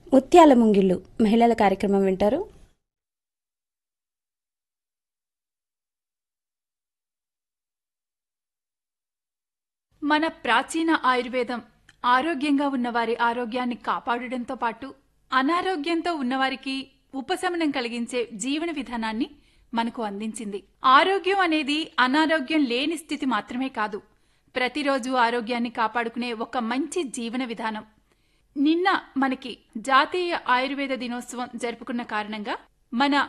ముత్యాల ముంగిళ్ళు మహిళల కార్యక్రమం వింటారు మన ప్రాచీన ఆయుర్వేదం ఆరోగ్యంగా ఉన్నవారి ఆరోగ్యాన్ని కాపాడడంతో పాటు అనారోగ్యంతో ఉన్నవారికి ఉపశమనం కలిగించే జీవన విధానాన్ని మనకు అందించింది ఆరోగ్యం అనేది అనారోగ్యం లేని స్థితి మాత్రమే కాదు ప్రతిరోజు ఆరోగ్యాన్ని కాపాడుకునే ఒక మంచి జీవన విధానం నిన్న మనకి జాతీయ ఆయుర్వేద దినోత్సవం జరుపుకున్న కారణంగా మన